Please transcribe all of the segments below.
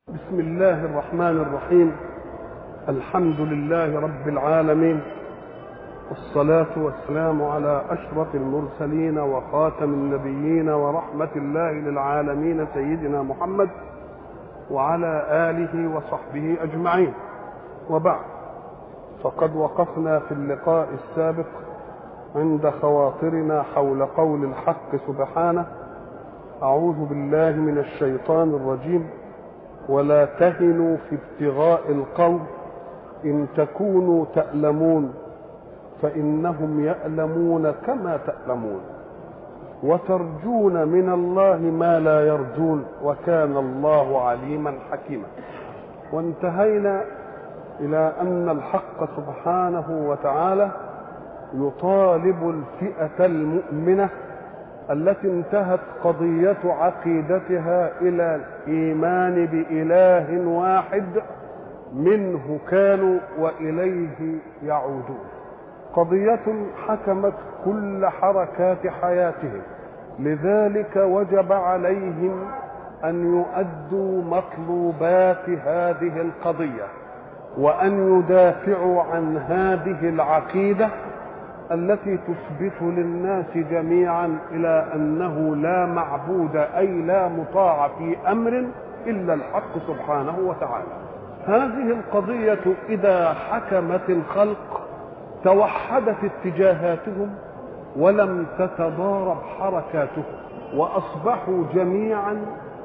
بسم الله الرحمن الرحيم الحمد لله رب العالمين والصلاة والسلام على أشرف المرسلين وخاتم النبيين ورحمة الله للعالمين سيدنا محمد وعلى آله وصحبه أجمعين وبعد فقد وقفنا في اللقاء السابق عند خواطرنا حول قول الحق سبحانه أعوذ بالله من الشيطان الرجيم ولا تهنوا في ابتغاء القوم إن تكونوا تألمون فإنهم يألمون كما تألمون وترجون من الله ما لا يرجون وكان الله عليما حكيما وانتهينا إلى أن الحق سبحانه وتعالى يطالب الفئة المؤمنة التي انتهت قضية عقيدتها إلى الإيمان بإله واحد منه كانوا وإليه يعودون قضية حكمت كل حركات حياتهم لذلك وجب عليهم أن يؤدوا مطلوبات هذه القضية وأن يدافعوا عن هذه العقيدة التي تثبت للناس جميعا الى انه لا معبود اي لا مطاع في امر الا الحق سبحانه وتعالى هذه القضيه اذا حكمت الخلق توحدت اتجاهاتهم ولم تتضارب حركاتهم واصبحوا جميعا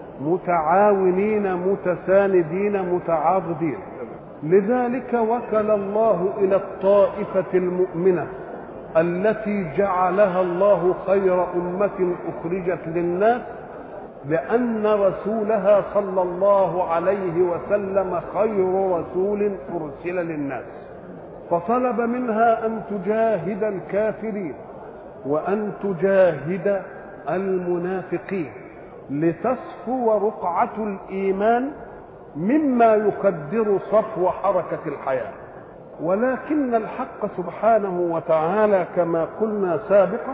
متعاونين متساندين متعاضدين لذلك وكل الله الى الطائفه المؤمنه التي جعلها الله خير أمة أخرجت للناس لأن رسولها صلى الله عليه وسلم خير رسول أرسل للناس فطلب منها أن تجاهد الكافرين وأن تجاهد المنافقين لتصفو رقعة الإيمان مما يقدر صفو حركة الحياه ولكن الحق سبحانه وتعالى كما قلنا سابقا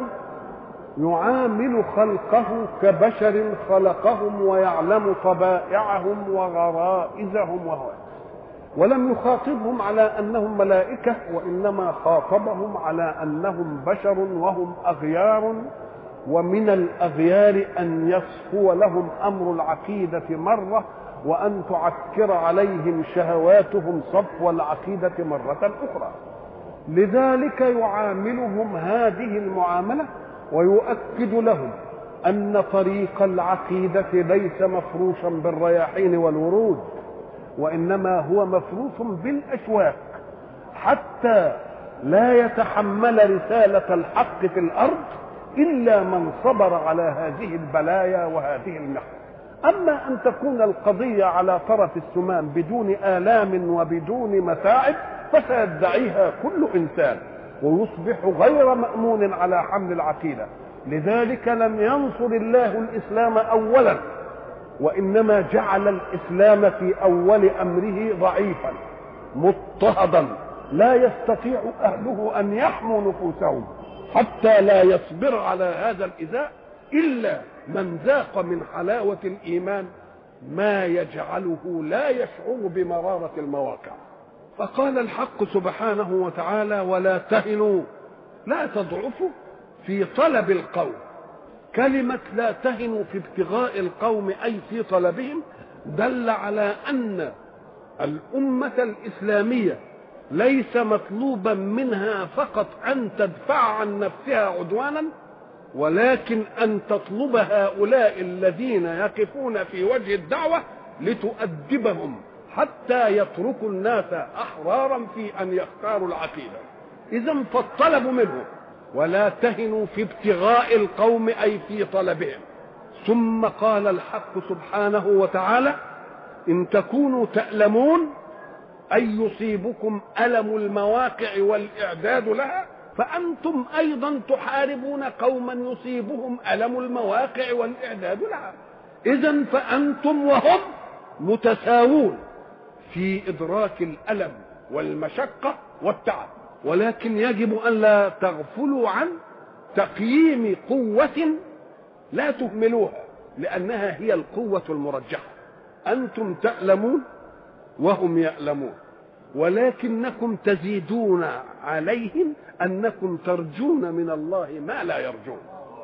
يعامل خلقه كبشر خلقهم ويعلم طبائعهم وغرائزهم وهو ولم يخاطبهم على انهم ملائكه وانما خاطبهم على انهم بشر وهم اغيار ومن الاغيار ان يصفو لهم امر العقيده مره وأن تعكر عليهم شهواتهم صفو العقيدة مرة أخرى لذلك يعاملهم هذه المعاملة ويؤكد لهم أن طريق العقيدة ليس مفروشا بالرياحين والورود وإنما هو مفروش بالأشواك حتى لا يتحمل رسالة الحق في الأرض إلا من صبر على هذه البلايا وهذه المحن أما أن تكون القضية على طرف السمام بدون آلام وبدون متاعب فسيدعيها كل إنسان ويصبح غير مأمون على حمل العقيدة لذلك لم ينصر الله الإسلام أولا وإنما جعل الإسلام في أول أمره ضعيفا مضطهدا لا يستطيع أهله أن يحموا نفوسهم حتى لا يصبر على هذا الإذاء إلا من ذاق من حلاوة الإيمان ما يجعله لا يشعر بمرارة المواقع فقال الحق سبحانه وتعالى ولا تهنوا لا تضعفوا في طلب القوم كلمة لا تهنوا في ابتغاء القوم أي في طلبهم دل على أن الأمة الإسلامية ليس مطلوبا منها فقط أن تدفع عن نفسها عدوانا ولكن ان تطلب هؤلاء الذين يقفون في وجه الدعوه لتؤدبهم حتى يتركوا الناس احرارا في ان يختاروا العقيده اذا فالطلب منهم ولا تهنوا في ابتغاء القوم اي في طلبهم ثم قال الحق سبحانه وتعالى ان تكونوا تألمون أي يصيبكم ألم المواقع والإعداد لها فأنتم أيضا تحاربون قوما يصيبهم ألم المواقع والإعداد لها إذا فأنتم وهم متساوون في إدراك الألم والمشقة والتعب ولكن يجب أن لا تغفلوا عن تقييم قوة لا تهملوها لأنها هي القوة المرجحة أنتم تألمون وهم يألمون ولكنكم تزيدون عليهم أنكم ترجون من الله ما لا يرجون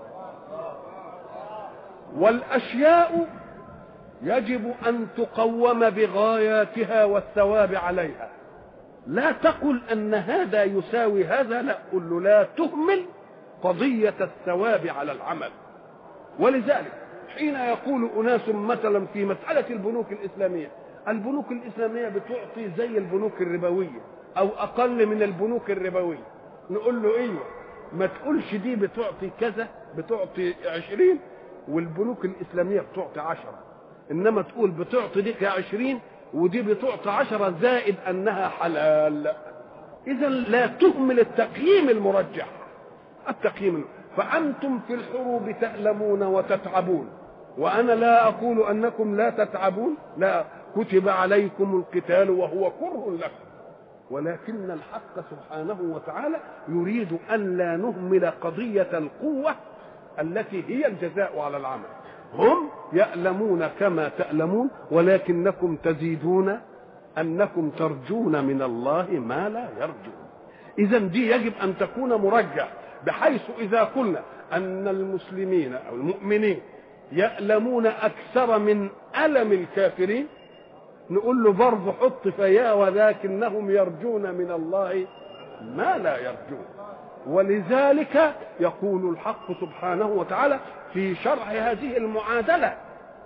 والأشياء يجب أن تقوم بغاياتها والثواب عليها لا تقل أن هذا يساوي هذا لا قل له لا تهمل قضية الثواب على العمل ولذلك حين يقول أناس مثلا في مسألة البنوك الإسلامية البنوك الإسلامية بتعطي زي البنوك الربوية أو أقل من البنوك الربوية نقول له أيوه ما تقولش دي بتعطي كذا بتعطي عشرين والبنوك الإسلامية بتعطي عشرة إنما تقول بتعطي دي عشرين ودي بتعطي عشرة زائد أنها حلال إذا لا تهمل التقييم المرجح التقييم فأنتم في الحروب تألمون وتتعبون وأنا لا أقول أنكم لا تتعبون لا كتب عليكم القتال وهو كره لكم ولكن الحق سبحانه وتعالى يريد أن لا نهمل قضية القوة التي هي الجزاء على العمل هم يألمون كما تألمون ولكنكم تزيدون أنكم ترجون من الله ما لا يرجون إذا دي يجب أن تكون مرجح بحيث إذا قلنا أن المسلمين أو المؤمنين يألمون أكثر من ألم الكافرين نقول له برضه حط فيا ولكنهم يرجون من الله ما لا يرجون ولذلك يقول الحق سبحانه وتعالى في شرح هذه المعادله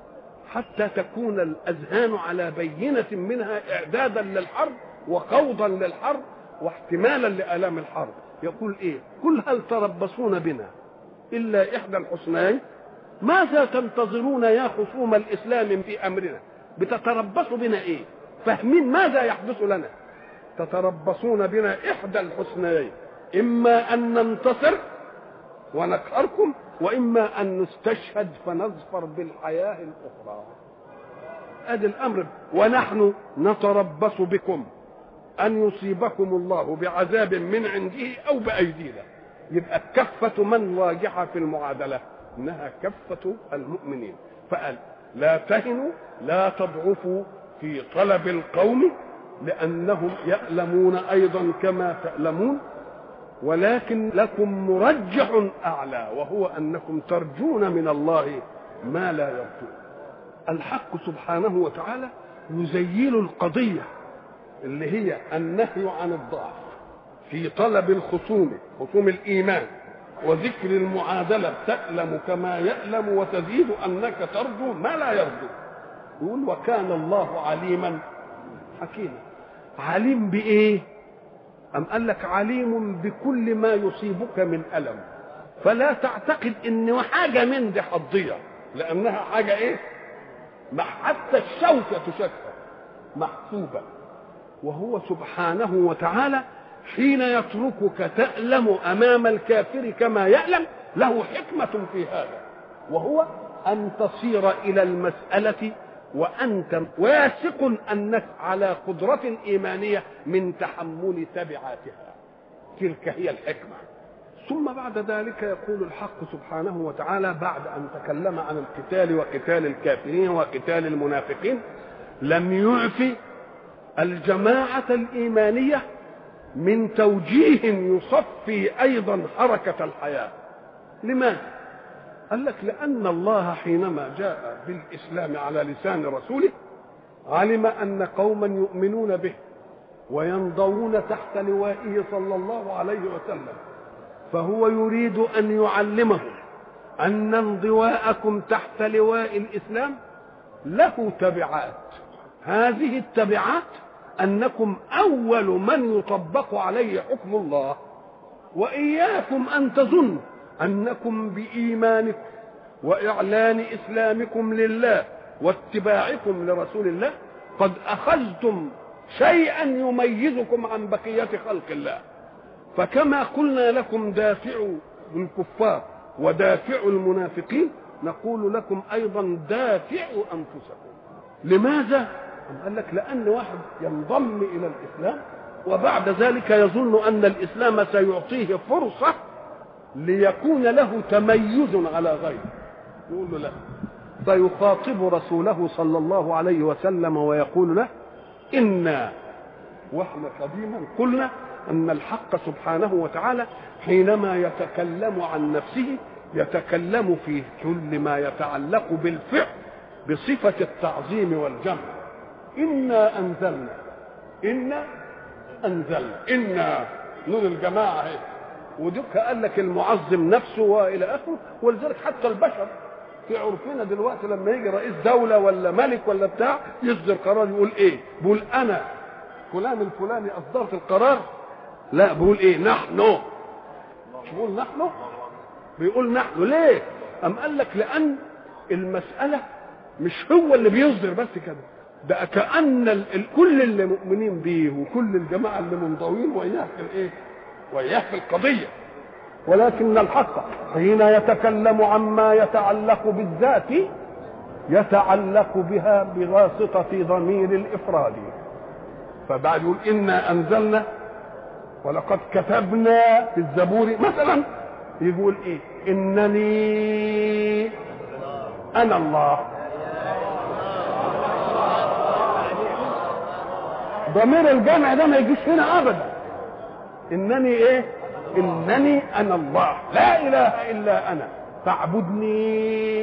حتى تكون الاذهان على بينه منها اعدادا للحرب وقوضا للحرب واحتمالا لالام الحرب يقول ايه قل هل تربصون بنا الا احدى الحسنين ماذا تنتظرون يا خصوم الاسلام في امرنا بتتربصوا بنا ايه فاهمين ماذا يحدث لنا تتربصون بنا احدى الحسنيين اما ان ننتصر ونقهركم واما ان نستشهد فنظفر بالحياه الاخرى ادي الامر ونحن نتربص بكم ان يصيبكم الله بعذاب من عنده او بايدينا يبقى كفه من راجحه في المعادله انها كفه المؤمنين فقال لا تهنوا لا تضعفوا في طلب القوم لانهم يألمون ايضا كما تألمون ولكن لكم مرجح اعلى وهو انكم ترجون من الله ما لا يرجون الحق سبحانه وتعالى يزيل القضيه اللي هي النهي عن الضعف في طلب الخصوم خصوم الايمان وذكر المعادله تألم كما يألم وتزيد انك ترجو ما لا يرجو يقول وكان الله عليما حكيما عليم بايه أم قال لك عليم بكل ما يصيبك من ألم فلا تعتقد إن حاجة من دي هتضيع لأنها حاجة إيه؟ ما حتى الشوكة تشكى محسوبة وهو سبحانه وتعالى حين يتركك تألم أمام الكافر كما يألم له حكمة في هذا وهو أن تصير إلى المسألة وأنت واثق أنك على قدرة إيمانية من تحمل تبعاتها تلك هي الحكمة ثم بعد ذلك يقول الحق سبحانه وتعالى بعد أن تكلم عن القتال وقتال الكافرين وقتال المنافقين لم يعف الجماعة الإيمانية من توجيه يصفي أيضا حركة الحياة لماذا؟ قال لك لأن الله حينما جاء بالإسلام على لسان رسوله علم أن قوما يؤمنون به وينضوون تحت لوائه صلى الله عليه وسلم فهو يريد أن يعلمهم أن انضواءكم تحت لواء الإسلام له تبعات هذه التبعات أنكم أول من يطبق عليه حكم الله وإياكم أن تظنوا انكم بايمانكم واعلان اسلامكم لله واتباعكم لرسول الله قد اخذتم شيئا يميزكم عن بقيه خلق الله فكما قلنا لكم دافعوا الكفار ودافعوا المنافقين نقول لكم ايضا دافعوا انفسكم لماذا قال لك لان واحد ينضم الى الاسلام وبعد ذلك يظن ان الاسلام سيعطيه فرصه ليكون له تميز على غيره يقول له لا فيخاطب رسوله صلى الله عليه وسلم ويقول له إنا واحنا قديما قلنا أن الحق سبحانه وتعالى حينما يتكلم عن نفسه يتكلم في كل ما يتعلق بالفعل بصفة التعظيم والجمع إنا أنزلنا إنا أنزلنا إنا نون الجماعة اهي ودك قال لك المعظم نفسه والى اخره ولذلك حتى البشر في عرفنا دلوقتي لما يجي رئيس دوله ولا ملك ولا بتاع يصدر قرار يقول ايه؟ بيقول انا فلان الفلاني اصدرت القرار لا بيقول ايه؟ نحن مش بيقول نحن؟ بيقول نحن ليه؟ أم قال لك لأن المسألة مش هو اللي بيصدر بس كده ده كأن ال- ال- كل اللي مؤمنين بيه وكل الجماعة اللي منضوين وإياه في الإيه؟ وإياه في القضية ولكن الحق حين يتكلم عما يتعلق بالذات يتعلق بها بواسطة ضمير الإفراد فبعد يقول إنا أنزلنا ولقد كتبنا في الزبور مثلا يقول إيه إنني أنا الله ضمير الجمع ده ما يجيش هنا أبدا إنني إيه إنني أنا الله لا إله إلا أنا فاعبدني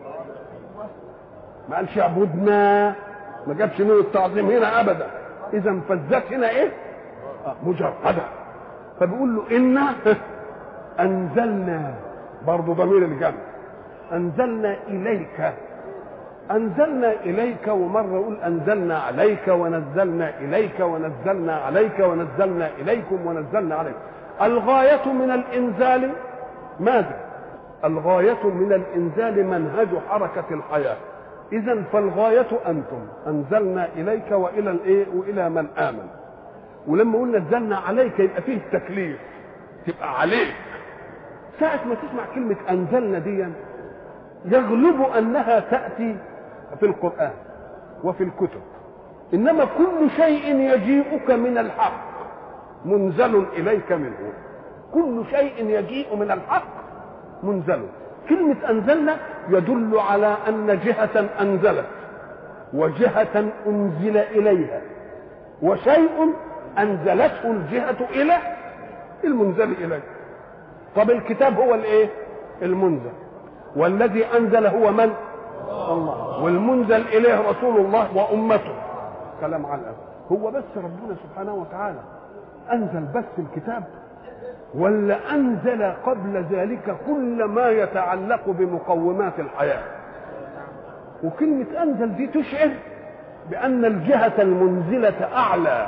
ما قالش اعبدنا ما جابش نور التعظيم هنا ابدا اذا فالذات هنا ايه آه، مجرده فبيقول له انا انزلنا برضه ضمير الجمع انزلنا اليك انزلنا اليك ومره يقول انزلنا عليك ونزلنا اليك ونزلنا عليك ونزلنا اليكم ونزلنا عليكم الغايه من الانزال ماذا الغايه من الانزال منهج حركه الحياه اذا فالغايه انتم انزلنا اليك والى الايه والى من امن ولما قلنا نزلنا عليك يبقى فيه التكليف تبقى عليك ساعة ما تسمع كلمة أنزلنا دي يغلب أنها تأتي في القرآن وفي الكتب إنما كل شيء يجيئك من الحق منزل إليك منه كل شيء يجيء من الحق منزل كلمة أنزلنا يدل على أن جهة أنزلت وجهة أنزل إليها وشيء أنزلته الجهة إلى المنزل إليه طب الكتاب هو الإيه؟ المنزل والذي أنزل هو من؟ الله والمنزل إليه رسول الله وأمته كلام على الأب هو بس ربنا سبحانه وتعالى أنزل بس الكتاب ولا أنزل قبل ذلك كل ما يتعلق بمقومات الحياة وكلمة أنزل دي تشعر بأن الجهة المنزلة أعلى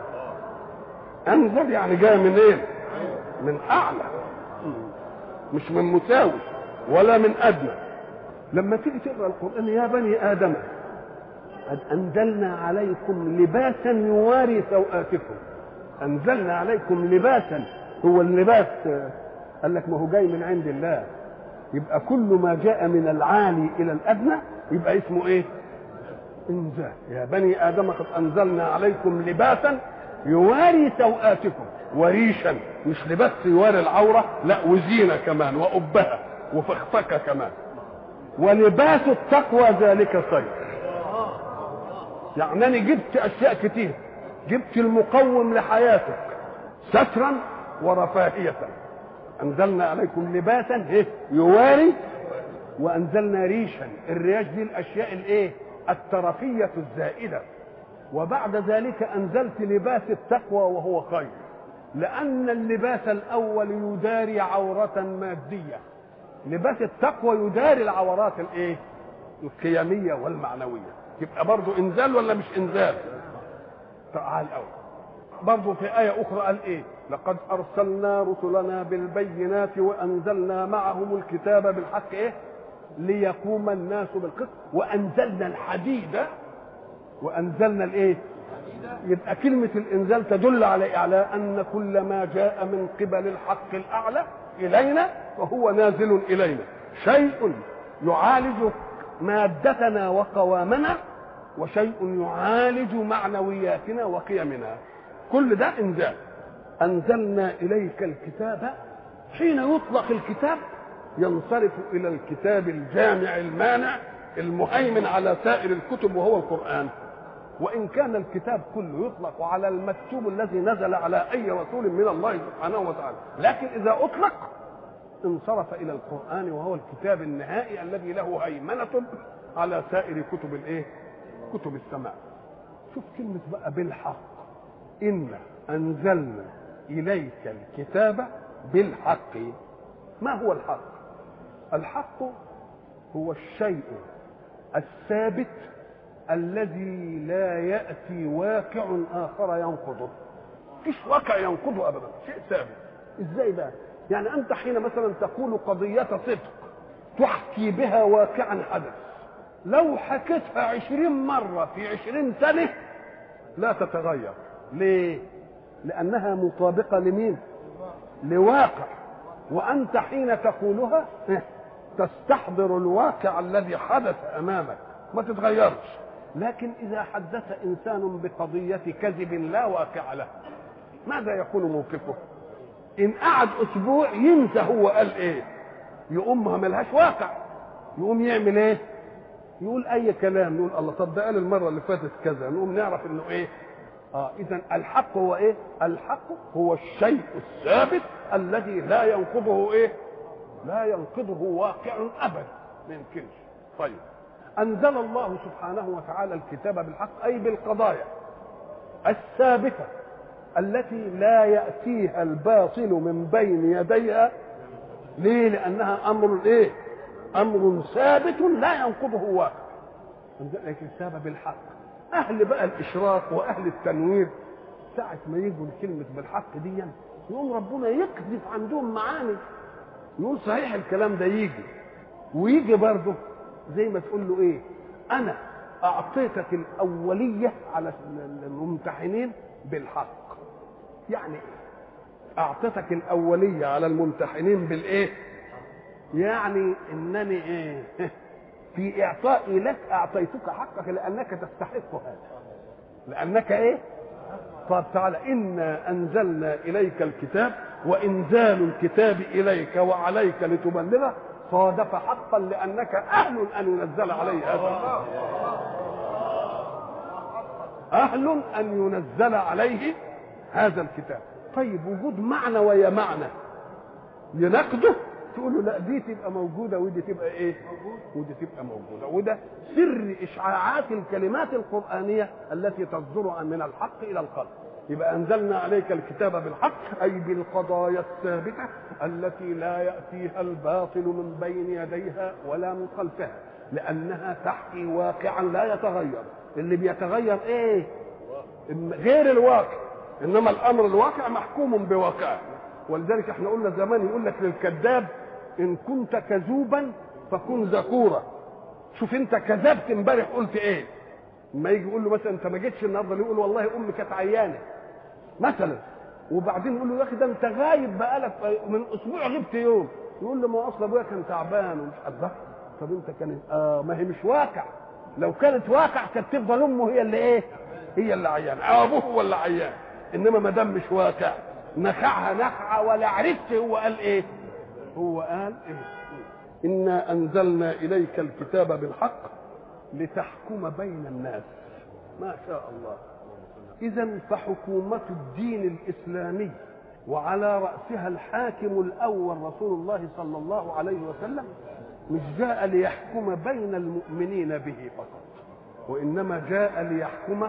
أنزل يعني جاي من إيه؟ من أعلى مش من مساوي ولا من أدنى لما تيجي تقرأ القرآن يا بني آدم قد أنزلنا عليكم لباسا يواري سوآتكم أنزلنا عليكم لباسا هو اللباس قال لك ما هو جاي من عند الله يبقى كل ما جاء من العالي إلى الأدنى يبقى اسمه إيه؟ انزال يا بني آدم قد أنزلنا عليكم لباسا يواري سوآتكم وريشا مش لبس يواري العورة لا وزينة كمان وأبها وفخفكة كمان ولباس التقوى ذلك خير يعني أنا جبت أشياء كتير جبت المقوم لحياتك سترا ورفاهية أنزلنا عليكم لباسا إيه؟ يواري وأنزلنا ريشا الرياش دي الأشياء الإيه الترفية الزائدة وبعد ذلك أنزلت لباس التقوى وهو خير لأن اللباس الأول يداري عورة مادية لباس التقوى يداري العورات الإيه القيمية والمعنوية يبقى برضو إنزال ولا مش إنزال تعال الأول برضو في آية أخرى قال إيه لقد أرسلنا رسلنا بالبينات وأنزلنا معهم الكتاب بالحق إيه ليقوم الناس بالقسط وأنزلنا الحديد وأنزلنا الإيه يبقى كلمة الإنزال تدل على على أن كل ما جاء من قبل الحق الأعلى إلينا فهو نازل إلينا شيء يعالج مادتنا وقوامنا وشيء يعالج معنوياتنا وقيمنا كل ده انزال انزلنا اليك الكتاب حين يطلق الكتاب ينصرف الى الكتاب الجامع المانع المهيمن على سائر الكتب وهو القرآن وإن كان الكتاب كله يطلق على المكتوب الذي نزل على أي رسول من الله سبحانه وتعالى لكن إذا أطلق انصرف إلى القرآن وهو الكتاب النهائي الذي له هيمنة على سائر كتب الإيه؟ كتب السماء شوف كلمة بقى بالحق إن أنزلنا إليك الكتاب بالحق ما هو الحق الحق هو الشيء الثابت الذي لا يأتي واقع آخر ينقضه فيش واقع ينقضه أبدا شيء ثابت إزاي بقى يعني أنت حين مثلا تقول قضية صدق تحكي بها واقعا حدث لو حكيتها عشرين مرة في عشرين سنة لا تتغير ليه لأنها مطابقة لمين لواقع وأنت حين تقولها تستحضر الواقع الذي حدث أمامك ما تتغيرش لكن إذا حدث إنسان بقضية كذب لا واقع له ماذا يكون موقفه إن قعد أسبوع ينسى هو قال إيه يقوم ما ملهاش واقع يقوم يعمل إيه يقول أي كلام يقول الله طب ده قال المرة اللي فاتت كذا نقوم نعرف إنه إيه اه اذا الحق هو ايه الحق هو الشيء الثابت الذي لا ينقضه ايه لا ينقضه واقع ابدا ما يمكنش طيب انزل الله سبحانه وتعالى الكتاب بالحق اي بالقضايا الثابته التي لا ياتيها الباطل من بين يديها ليه لانها امر ايه امر ثابت لا ينقضه واقع انزل الكتاب بالحق اهل بقى الاشراق واهل التنوير ساعه ما يجوا لكلمه بالحق دي يقوم ربنا يقذف عندهم معاني يقول صحيح الكلام ده يجي ويجي برضه زي ما تقول له ايه انا اعطيتك الاوليه على الممتحنين بالحق يعني ايه اعطيتك الاوليه على الممتحنين بالايه يعني انني ايه في اعطائي لك اعطيتك حقك لانك تستحق هذا لانك ايه طب تعالى انا انزلنا اليك الكتاب وانزال الكتاب اليك وعليك لتبلغه صادف حقا لانك اهل ان ينزل عليه هذا اهل ان ينزل عليه هذا الكتاب طيب وجود معنى ويا معنى يناقضه تقول له لا دي تبقى موجوده ودي تبقى ايه ودي تبقى موجوده وده سر اشعاعات الكلمات القرانيه التي تصدر من الحق الى القلب يبقى انزلنا عليك الكتاب بالحق اي بالقضايا الثابته التي لا ياتيها الباطل من بين يديها ولا من خلفها لانها تحكي واقعا لا يتغير اللي بيتغير ايه غير الواقع انما الامر الواقع محكوم بواقعه ولذلك احنا قلنا زمان يقول لك للكذاب ان كنت كذوبا فكن ذكورا شوف انت كذبت امبارح قلت ايه ما يجي يقول له مثلا انت ما جيتش النهارده يقول والله امي كانت عيانه مثلا وبعدين يقول له يا اخي ده انت غايب بقالك من اسبوع غبت يوم يقول له ما اصل ابويا كان تعبان ومش قدها طب انت كانت اه ما هي مش واقع لو كانت واقع كانت تفضل امه هي اللي ايه هي اللي عيان او ابوه هو اللي عيان انما ما دام مش واقع نخعها نخعة ولا عرفت هو قال ايه هو قال ايه انا انزلنا اليك الكتاب بالحق لتحكم بين الناس ما شاء الله اذا فحكومة الدين الاسلامي وعلى رأسها الحاكم الاول رسول الله صلى الله عليه وسلم مش جاء ليحكم بين المؤمنين به فقط وانما جاء ليحكم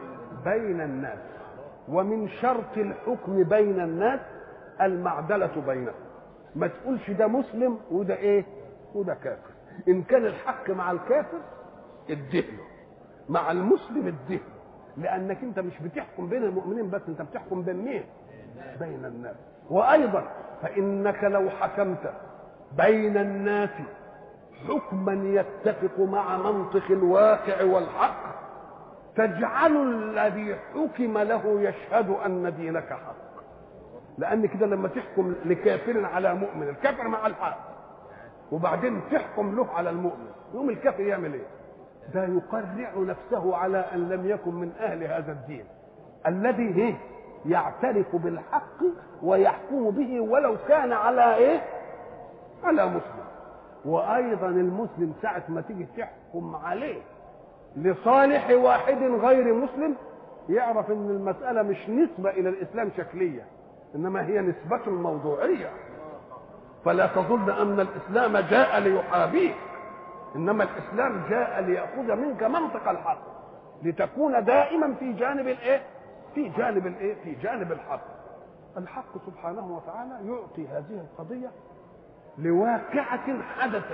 بين الناس ومن شرط الحكم بين الناس المعدلة بينهم ما تقولش ده مسلم وده ايه وده كافر ان كان الحق مع الكافر ادهله مع المسلم ادهله لانك انت مش بتحكم بين المؤمنين بس انت بتحكم بين مين بين الناس وايضا فانك لو حكمت بين الناس حكما يتفق مع منطق الواقع والحق تجعل الذي حكم له يشهد ان دينك حق لان كده لما تحكم لكافر على مؤمن الكافر مع الحق وبعدين تحكم له على المؤمن يوم الكافر يعمل ايه ده يقرع نفسه على ان لم يكن من اهل هذا الدين الذي ايه يعترف بالحق ويحكم به ولو كان على ايه على مسلم وايضا المسلم ساعه ما تيجي تحكم تحكم عليه لصالح واحد غير مسلم يعرف ان المسألة مش نسبة الى الاسلام شكلية انما هي نسبة موضوعية فلا تظن ان الاسلام جاء ليحابيك انما الاسلام جاء ليأخذ منك منطق الحق لتكون دائما في جانب الايه في جانب الايه في جانب الحق الحق سبحانه وتعالى يعطي هذه القضية لواقعة حدثت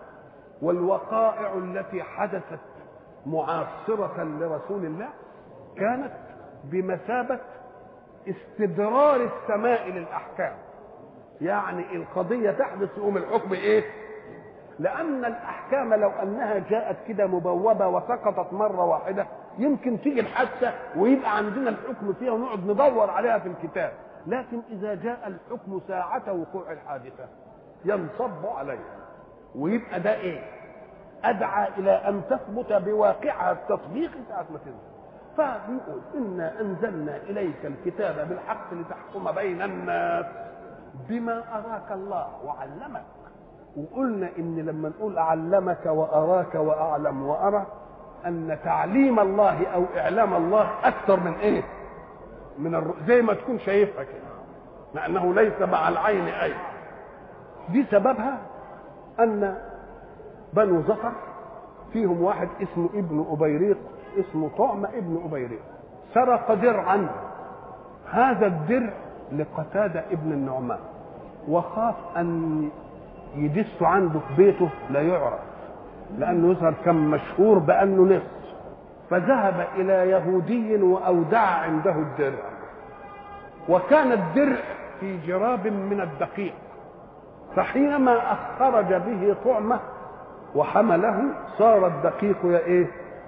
والوقائع التي حدثت معاصرة لرسول الله كانت بمثابة استدرار السماء للأحكام يعني القضية تحدث يقوم الحكم إيه لأن الأحكام لو أنها جاءت كده مبوبة وسقطت مرة واحدة يمكن تيجي الحادثة ويبقى عندنا الحكم فيها ونقعد ندور عليها في الكتاب لكن إذا جاء الحكم ساعة وقوع الحادثة ينصب عليها ويبقى ده إيه أدعى إلى أن تثبت بواقعها التطبيقي ساعة ما تنزل فبيقول إنا أنزلنا إليك الكتاب بالحق لتحكم بين الناس بما أراك الله وعلمك وقلنا إن لما نقول أعلمك وأراك وأعلم وأرى أن تعليم الله أو إعلام الله أكثر من إيه؟ من الر... زي ما تكون شايفها كده لأنه ليس مع العين أي دي سببها أن بنو زفر فيهم واحد اسمه ابن أبيريق اسمه طعم ابن أبيريق سرق درعا هذا الدرع لقتادة ابن النعمان وخاف أن يدس عنده في بيته لا يعرف لأنه يظهر كان مشهور بأنه لص فذهب إلى يهودي وأودع عنده الدرع وكان الدرع في جراب من الدقيق فحينما خرج به طعمه وحمله صار الدقيق يا ايه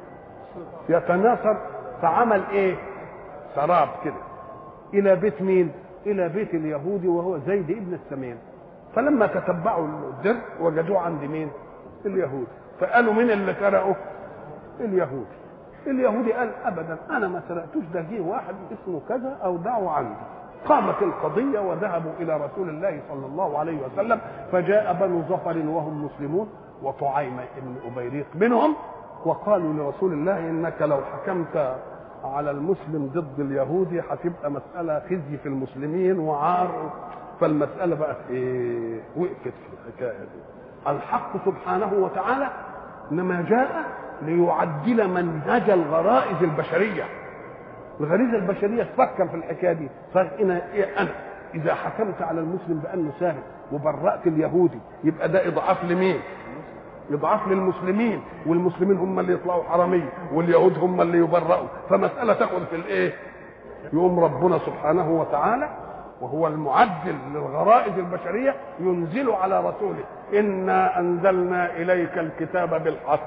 يتناثر فعمل ايه سراب كده الى بيت مين الى بيت اليهودي وهو زيد ابن السمين فلما تتبعوا الدر وجدوه عند مين اليهود فقالوا مين اللي سرقه اليهود اليهودي قال ابدا انا ما سرقتوش ده جه واحد اسمه كذا او دعوا عندي قامت القضية وذهبوا إلى رسول الله صلى الله عليه وسلم فجاء بنو ظفر وهم مسلمون وطعيم بن أبيريق منهم وقالوا لرسول الله إنك لو حكمت على المسلم ضد اليهودي هتبقى مسألة خزي في المسلمين وعار فالمسألة بقت إيه وقفت في الحكاية دي الحق سبحانه وتعالى إنما جاء ليعدل منهج الغرائز البشريه الغريزه البشريه تفكر في الحكايه دي فانا إيه انا اذا حكمت على المسلم بانه سارق وبرأت اليهودي يبقى ده اضعاف لمين؟ اضعاف للمسلمين والمسلمين هم اللي يطلعوا حراميه واليهود هم اللي يبرأوا فمساله تاخذ في الايه؟ يقوم ربنا سبحانه وتعالى وهو المعدل للغرائز البشريه ينزل على رسوله انا انزلنا اليك الكتاب بالحق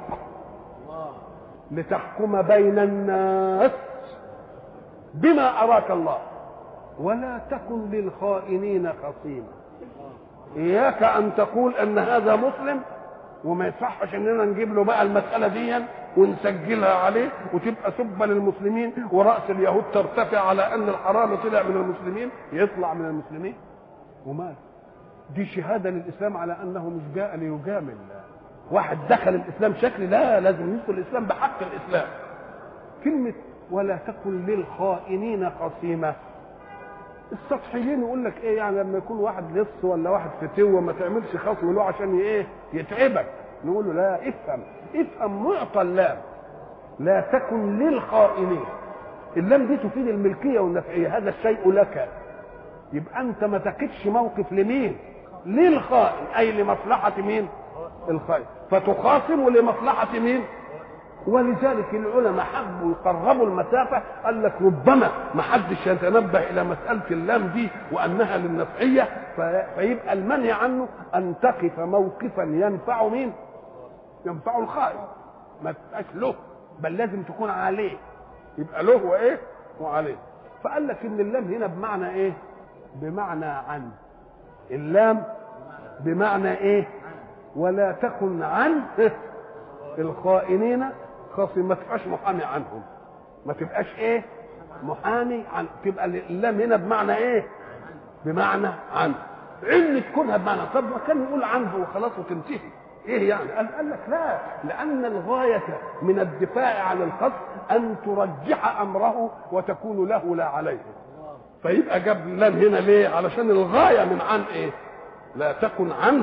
لتحكم بين الناس بما أراك الله ولا تكن للخائنين خصيما إياك أن تقول أن هذا مسلم وما يصحش اننا نجيب له بقى المساله دي ونسجلها عليه وتبقى سبه للمسلمين وراس اليهود ترتفع على ان الحرام طلع من المسلمين يطلع من المسلمين ومال دي شهاده للاسلام على انه مش جاء ليجامل واحد دخل الاسلام شكل لا لازم يدخل الاسلام بحق الاسلام كلمه ولا تكن للخائنين خصيما السطحيين يقول لك ايه يعني لما يكون واحد لص ولا واحد فتوه ما تعملش خصم له عشان ايه يتعبك نقول له لا افهم افهم معطى اللام لا تكن للخائنين اللام دي تفيد الملكيه والنفعيه هذا الشيء لك يبقى انت ما تقفش موقف لمين للخائن اي لمصلحه مين الخائن فتخاصم لمصلحه مين ولذلك العلماء حبوا يقربوا المسافة قال لك ربما ما حدش يتنبه إلى مسألة اللام دي وأنها للنفعية فيبقى المنع عنه أن تقف موقفا ينفع مين؟ ينفع الخائن ما تبقاش له بل لازم تكون عليه يبقى له وإيه؟ وعليه فقال لك إن اللام هنا بمعنى إيه؟ بمعنى عن اللام بمعنى إيه؟ ولا تكن عن الخائنين خاصم ما تبقاش محامي عنهم ما تبقاش ايه محامي عن تبقى اللام هنا بمعنى ايه بمعنى عن ان تكونها بمعنى طب ما كان يقول عنه وخلاص وتنتهي ايه يعني قال, قال لك لا لان الغايه من الدفاع عن الخصم ان ترجح امره وتكون له لا عليه فيبقى جاب اللام هنا ليه علشان الغايه من عن ايه لا تكن عنه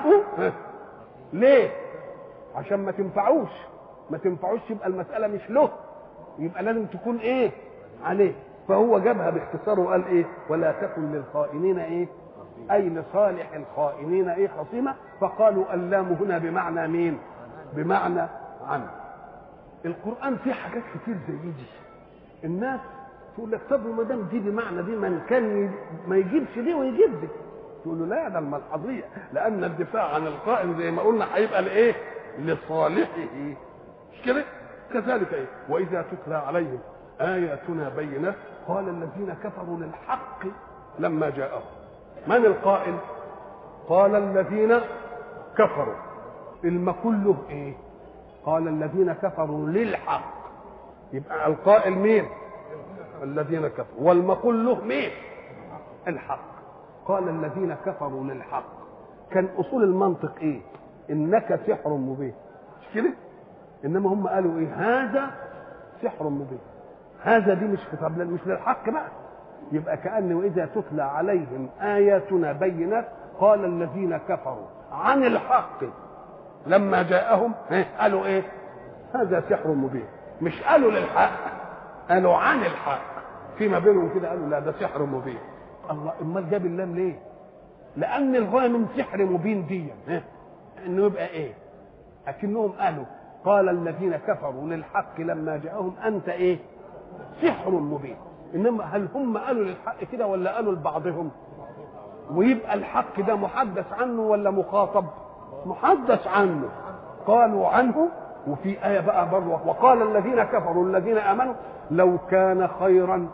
ليه عشان ما تنفعوش ما تنفعوش يبقى المساله مش له يبقى لازم تكون ايه عليه فهو جابها باختصار وقال ايه ولا تكن للخائنين ايه اي لصالح الخائنين ايه خصيمه فقالوا اللام هنا بمعنى مين بمعنى عن القران فيه حاجات كتير زي دي الناس تقول لك طب وما دام دي بمعنى دي من كان ما يجيبش دي ويجيب دي تقول له لا ده الملحظيه لان الدفاع عن القائم زي ما قلنا هيبقى لايه لصالحه مش كده كذلك ايه واذا تتلى عليهم اياتنا بينات قال الذين كفروا للحق لما جاءهم من القائل قال الذين كفروا المقول له ايه قال الذين كفروا للحق يبقى القائل مين الذين كفروا والمقول له مين الحق قال الذين كفروا للحق كان اصول المنطق ايه انك سحر مبين مش كده انما هم قالوا ايه هذا سحر مبين هذا دي مش خطاب مش للحق بقى يبقى كأن وإذا تتلى عليهم آياتنا بينات قال الذين كفروا عن الحق لما جاءهم قالوا إيه هذا سحر مبين مش قالوا للحق قالوا عن الحق فيما بينهم كده قالوا لا ده سحر مبين الله امال جاب اللام ليه لان الغايه من سحر مبين دي انه يبقى ايه اكنهم قالوا قال الذين كفروا للحق لما جاءهم انت ايه سحر مبين انما هل هم قالوا للحق كده ولا قالوا لبعضهم ويبقى الحق ده محدث عنه ولا مخاطب محدث عنه قالوا عنه وفي آية بقى برضه وقال الذين كفروا الذين آمنوا لو كان خيرا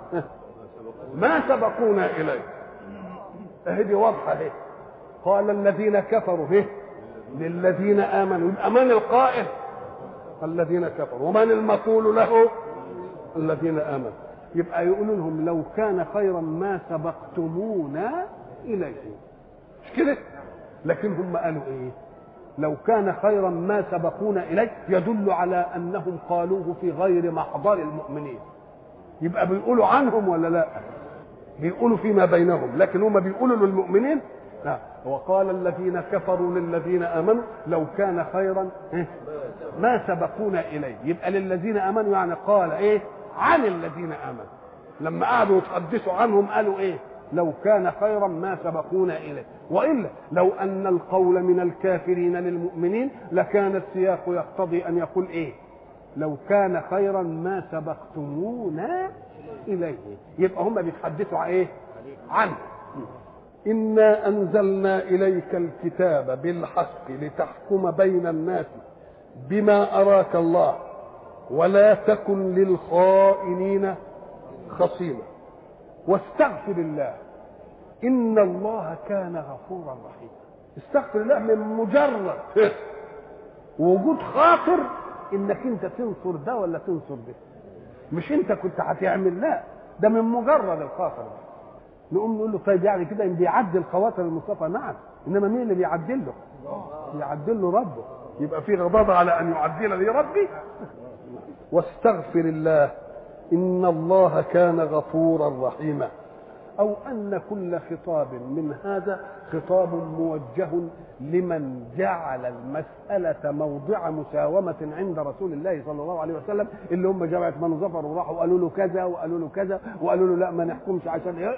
ما سبقونا إليه اهي واضحة اهي قال الذين كفروا اهي للذين آمنوا يبقى من القائل الذين كفروا ومن المقول له الذين آمنوا يبقى يقولوا لهم لو كان خيرا ما سبقتمونا إليه مش كده لكن هم قالوا ايه لو كان خيرا ما سبقونا اليه يدل على انهم قالوه في غير محضر المؤمنين يبقى بيقولوا عنهم ولا لا بيقولوا فيما بينهم لكن هم بيقولوا للمؤمنين لا وقال الذين كفروا للذين امنوا لو كان خيرا ما سبقونا اليه يبقى للذين امنوا يعني قال ايه عن الذين امنوا لما قعدوا يتحدثوا عنهم قالوا ايه لو كان خيرا ما سبقونا اليه والا لو ان القول من الكافرين للمؤمنين لكان السياق يقتضي ان يقول ايه لو كان خيرا ما سبقتمونا اليه يبقى هم بيتحدثوا عن ايه عنه انا انزلنا اليك الكتاب بالحق لتحكم بين الناس بما اراك الله ولا تكن للخائنين خصيما واستغفر الله ان الله كان غفورا رحيما استغفر الله من مجرد وجود خاطر انك انت تنصر ده ولا تنصر ده مش انت كنت هتعمل لا ده من مجرد الخاطر ده نقوم نقول له طيب يعني كده ان بيعدل خواطر المصطفى نعم انما مين اللي بيعدل له؟ بيعدل له ربه يبقى في غضاضه على ان يعدل لي ربي واستغفر الله ان الله كان غفورا رحيما او ان كل خطاب من هذا خطاب موجه لمن جعل المساله موضع مساومه عند رسول الله صلى الله عليه وسلم اللي هم جماعه من ظفر وراحوا قالوا له كذا وقالوا له كذا وقالوا له لا ما نحكمش عشان ايه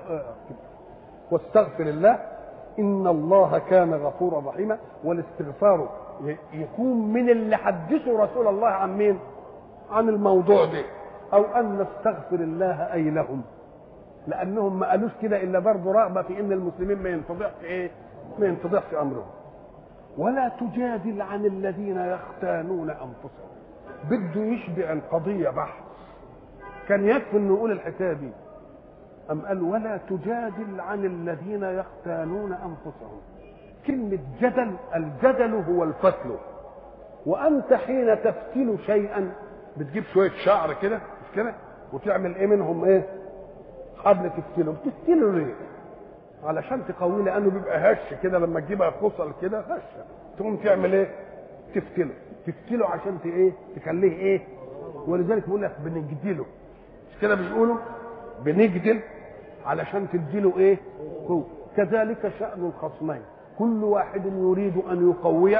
واستغفر الله ان الله كان غفورا رحيما والاستغفار يكون من اللي حدثوا رسول الله عن مين؟ عن الموضوع ده او ان نستغفر الله اي لهم لانهم ما قالوش كده الا برضه رغبه في ان المسلمين ما ينفضحش ايه؟ ما ينفضحش امرهم. ولا تجادل عن الذين يختانون انفسهم. بده يشبع القضيه بحث. كان يكفي انه يقول الحكايه دي. أم قال ولا تجادل عن الذين يختانون أنفسهم كلمة جدل الجدل هو الفتل وأنت حين تفتل شيئا بتجيب شوية شعر كده مش كده وتعمل إيه منهم إيه حبل تفتله بتفتله ليه علشان تقويه لأنه بيبقى هش كده لما تجيبها فصل كده هشة تقوم تعمل إيه تفتله تفتله عشان ت- ايه تخليه ايه ولذلك بيقول لك بنجدله مش كده بيقولوا بنجدل علشان تديله ايه قوه كذلك شأن الخصمين كل واحد يريد ان يقوي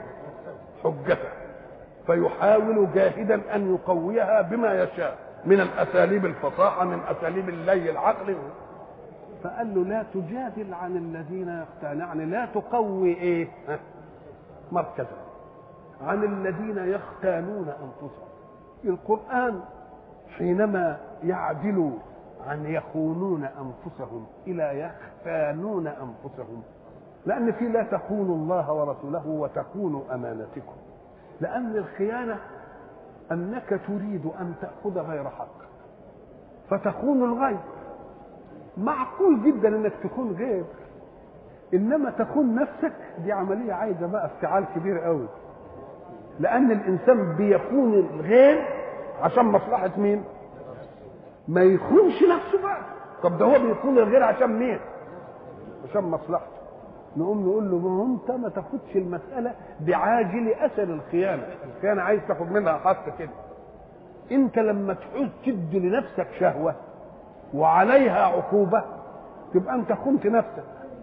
حجته فيحاول جاهدا ان يقويها بما يشاء من الاساليب الفصاحه من اساليب اللي العقل فقال له لا تجادل عن الذين يختان يعني لا تقوي ايه ها؟ مركزا عن الذين يختانون انفسهم القران حينما يعدل عن يخونون انفسهم الى يختانون انفسهم لان في لا تخونوا الله ورسوله وتخونوا امانتكم لان الخيانه انك تريد ان تاخذ غير حق فتخون الغير معقول جدا انك تخون غير انما تخون نفسك دي عمليه عايزه بقى افتعال كبير قوي لان الانسان بيخون الغير عشان مصلحه مين ما يخونش نفسه بقى طب ده هو بيخون الغير عشان مين عشان مصلحته نقوم نقول له ما هو انت ما تاخدش المساله بعاجل اثر الخيانه الخيانه عايز تاخد منها حق كده انت لما تعوز تدي لنفسك شهوه وعليها عقوبه تبقى انت خنت نفسك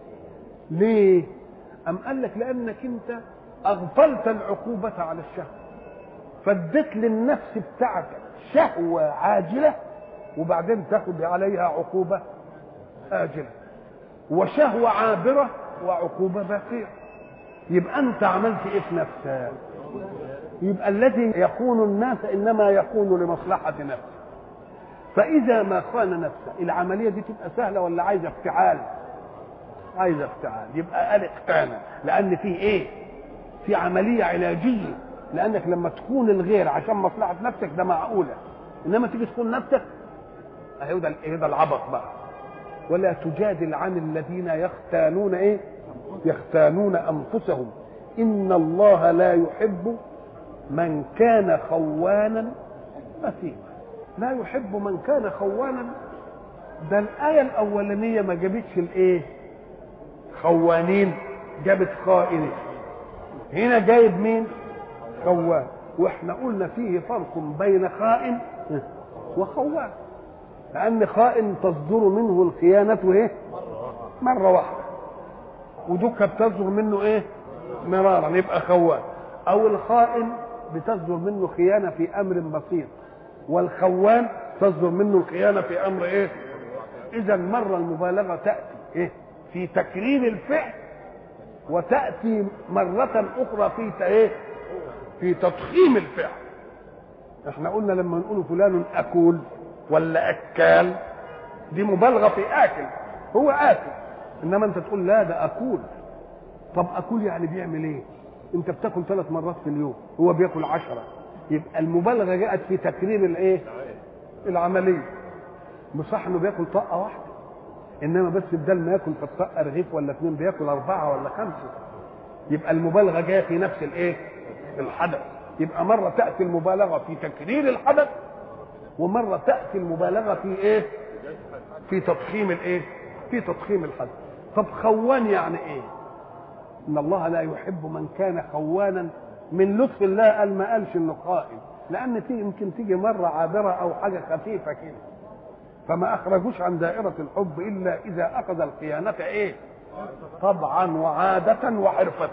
ليه ام قال لك لانك انت اغفلت العقوبه على الشهوه فاديت للنفس بتاعتك شهوه عاجله وبعدين تاخد عليها عقوبه اجله وشهوه عابره وعقوبه باقيه يبقى انت عملت ايه في نفسك يبقى الذي يخون الناس انما يخون لمصلحه نفسه فاذا ما خان نفسه العمليه دي تبقى سهله ولا عايزه افتعال عايزه افتعال يبقى قال اقتانا لان في ايه في عمليه علاجيه لانك لما تكون الغير عشان مصلحه نفسك ده معقوله انما تيجي تكون نفسك اهي ده ايه ده العبط بقى ولا تجادل عن الذين يختانون ايه يختانون انفسهم ان الله لا يحب من كان خوانا اثيما لا يحب من كان خوانا ده الايه الاولانيه ما جابتش الايه خوانين جابت خائنين هنا جايب مين خوان واحنا قلنا فيه فرق بين خائن وخوان لان خائن تصدر منه الخيانه ايه مره واحده ودك بتصدر منه ايه مرارا يبقى خوان او الخائن بتصدر منه خيانه في امر بسيط والخوان تصدر منه الخيانه في امر ايه اذا مره المبالغه تاتي ايه في تكرير الفعل وتاتي مره اخرى في ت- ايه في تضخيم الفعل احنا قلنا لما نقول فلان اكول ولا اكال دي مبالغه في اكل هو اكل انما انت تقول لا ده اكول طب اكول يعني بيعمل ايه انت بتاكل ثلاث مرات في اليوم هو بياكل عشرة يبقى المبالغه جاءت في تكرير الايه العمليه مش صح انه بياكل طاقه واحده انما بس بدل ما ياكل في الطاقه رغيف ولا اثنين بياكل اربعه ولا خمسه يبقى المبالغه جايه في نفس الايه الحدث يبقى مره تاتي المبالغه في تكرير الحدث ومره تاتي المبالغه في ايه في تضخيم الايه في تضخيم الحدث طب خوان يعني ايه ان الله لا يحب من كان خوانا من لطف الله قال ما قالش انه خائن لان في يمكن تيجي مره عابره او حاجه خفيفه كده فما اخرجوش عن دائره الحب الا اذا اخذ الخيانه ايه طبعا وعاده وحرفه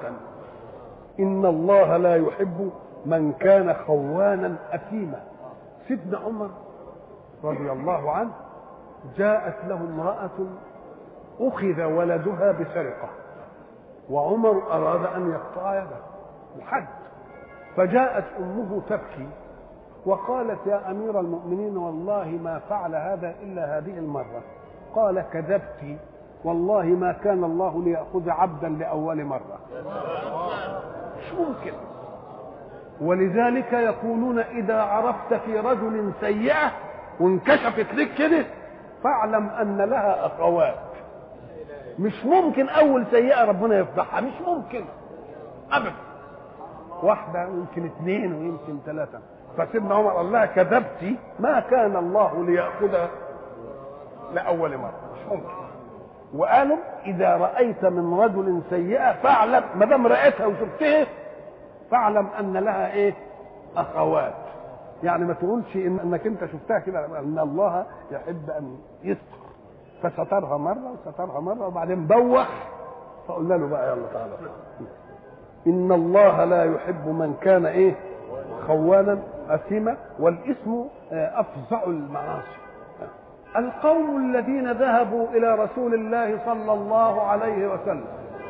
ان الله لا يحب من كان خوانا اثيما سيدنا عمر رضي الله عنه جاءت له امراه اخذ ولدها بسرقه وعمر اراد ان يقطع يده الحد فجاءت امه تبكي وقالت يا امير المؤمنين والله ما فعل هذا الا هذه المره قال كذبت والله ما كان الله ليأخذ عبدا لأول مرة مش ممكن ولذلك يقولون إذا عرفت في رجل سيئة وانكشفت لك كده فاعلم أن لها أخوات مش ممكن أول سيئة ربنا يفضحها مش ممكن أبدا واحدة ويمكن اثنين ويمكن ثلاثة فسيدنا عمر قال لها كذبتي ما كان الله ليأخذها لأول مرة مش ممكن وقالوا إذا رأيت من رجل سيئة فاعلم ما دام رأيتها وشفتها فاعلم ان لها ايه اخوات يعني ما تقولش إن انك انت شفتها كده ان الله يحب ان يستر فسترها مره وسترها مره وبعدين بوح فقلنا له بقى يلا تعالى ان الله لا يحب من كان ايه خوانا اثيما والاثم افظع المعاصي القوم الذين ذهبوا الى رسول الله صلى الله عليه وسلم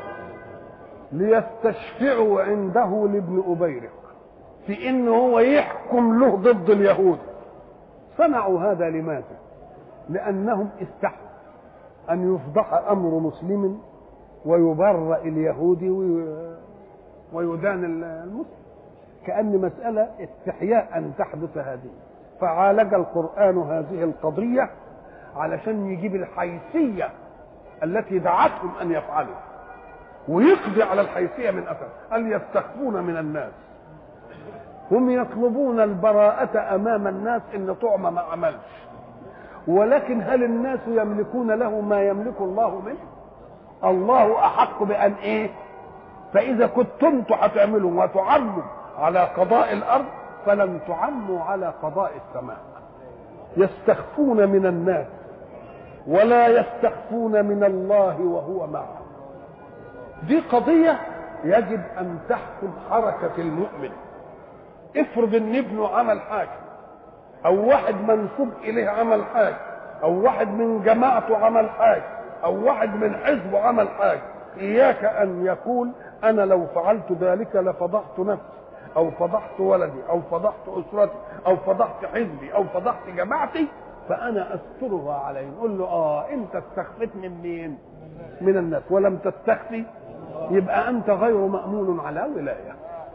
ليستشفعوا عنده لابن ابيرق في انه هو يحكم له ضد اليهود صنعوا هذا لماذا لانهم استحوا ان يفضح امر مسلم ويبرأ اليهودي ويدان المسلم كأن مسألة استحياء أن تحدث هذه فعالج القرآن هذه القضية علشان يجيب الحيثية التي دعتهم أن يفعلوا ويقضي على الحيثية من أثر هل يستخفون من الناس هم يطلبون البراءة أمام الناس إن طعم ما عملش ولكن هل الناس يملكون له ما يملك الله منه الله أحق بأن إيه فإذا كنتم هتعملوا وتعموا على قضاء الأرض فلن تعموا على قضاء السماء يستخفون من الناس ولا يستخفون من الله وهو معهم دي قضية يجب أن تحكم حركة المؤمن افرض ان ابنه عمل حاجة أو واحد منسوب إليه عمل حاجة أو واحد من جماعته عمل حاجة أو واحد من حزبه عمل حاجة إياك أن يقول أنا لو فعلت ذلك لفضحت نفسي أو فضحت ولدي أو فضحت أسرتي أو فضحت حزبي أو فضحت جماعتي فأنا أسترها عليه نقول له آه أنت استخفيت من مين؟ من الناس ولم تستخفي يبقى أنت غير مأمون على ولاية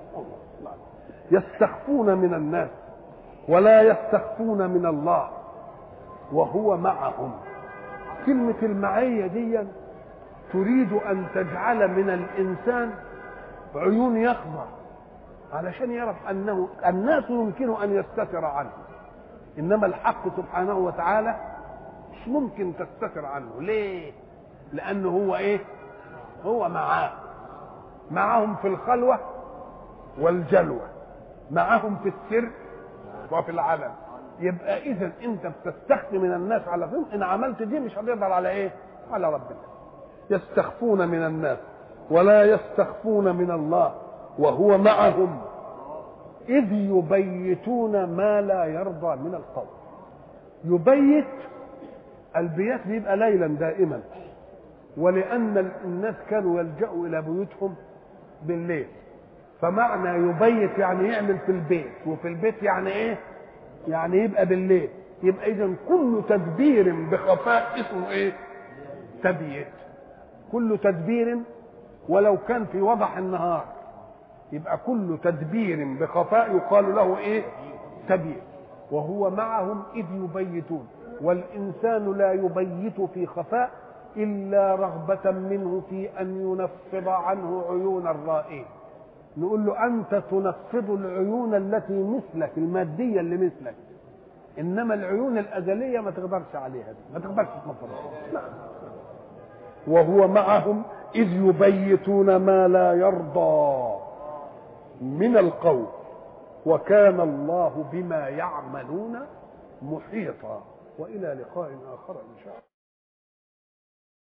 يستخفون من الناس ولا يستخفون من الله وهو معهم كلمة المعية دي تريد أن تجعل من الإنسان عيون يخضع علشان يعرف أنه الناس يمكن أن يستتر عنه إنما الحق سبحانه وتعالى مش ممكن تستتر عنه ليه؟ لأنه هو إيه؟ هو معاه معهم في الخلوة والجلوة معهم في السر وفي العلن يبقى اذا انت بتستخفي من الناس على فهم ان عملت دي مش هتقدر على ايه على ربنا يستخفون من الناس ولا يستخفون من الله وهو معهم اذ يبيتون ما لا يرضى من القول يبيت البيات بيبقى ليلا دائما ولان الناس كانوا يلجأوا الى بيوتهم بالليل فمعنى يبيت يعني يعمل في البيت وفي البيت يعني ايه يعني يبقى بالليل يبقى اذا كل تدبير بخفاء اسمه ايه تبييت كل تدبير ولو كان في وضح النهار يبقى كل تدبير بخفاء يقال له ايه تبييت وهو معهم اذ يبيتون والانسان لا يبيت في خفاء الا رغبه منه في ان ينفض عنه عيون الرائين نقول له انت تنفض العيون التي مثلك الماديه اللي مثلك انما العيون الازليه ما تقدرش عليها دي ما تقدرش تنفضها وهو معهم اذ يبيتون ما لا يرضى من القول وكان الله بما يعملون محيطا والى لقاء اخر ان شاء الله